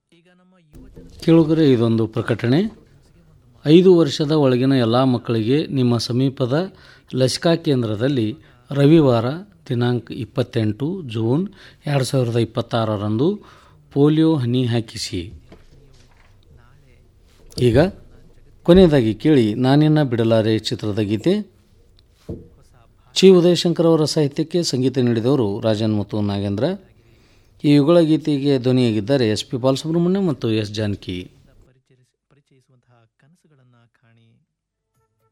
ಕೇಳುಗರೆ ಇದೊಂದು ಪ್ರಕಟಣೆ ಐದು ವರ್ಷದ ಒಳಗಿನ ಎಲ್ಲ ಮಕ್ಕಳಿಗೆ ನಿಮ್ಮ ಸಮೀಪದ ಲಸಿಕಾ ಕೇಂದ್ರದಲ್ಲಿ ರವಿವಾರ ದಿನಾಂಕ ಇಪ್ಪತ್ತೆಂಟು ಜೂನ್ ಎರಡು ಸಾವಿರದ ಇಪ್ಪತ್ತಾರರಂದು ಪೋಲಿಯೋ ಹನಿ ಹಾಕಿಸಿ ಈಗ ಕೊನೆಯದಾಗಿ ಕೇಳಿ ನಾನಿನ್ನ ಬಿಡಲಾರೆ ಚಿತ್ರದ ಗೀತೆ ಚಿ ಉದಯಶಂಕರ್ ಅವರ ಸಾಹಿತ್ಯಕ್ಕೆ ಸಂಗೀತ ನೀಡಿದವರು ರಾಜನ್ ಮತ್ತು ನಾಗೇಂದ್ರ ಈ ಯುಗಳ ಗೀತೆಗೆ ಧ್ವನಿಯಾಗಿದ್ದಾರೆ ಎಸ್ ಪಿ ಬಾಲಸುಬ್ರಹ್ಮಣ್ಯ ಮತ್ತು ಎಸ್ ಜಾನಕಿ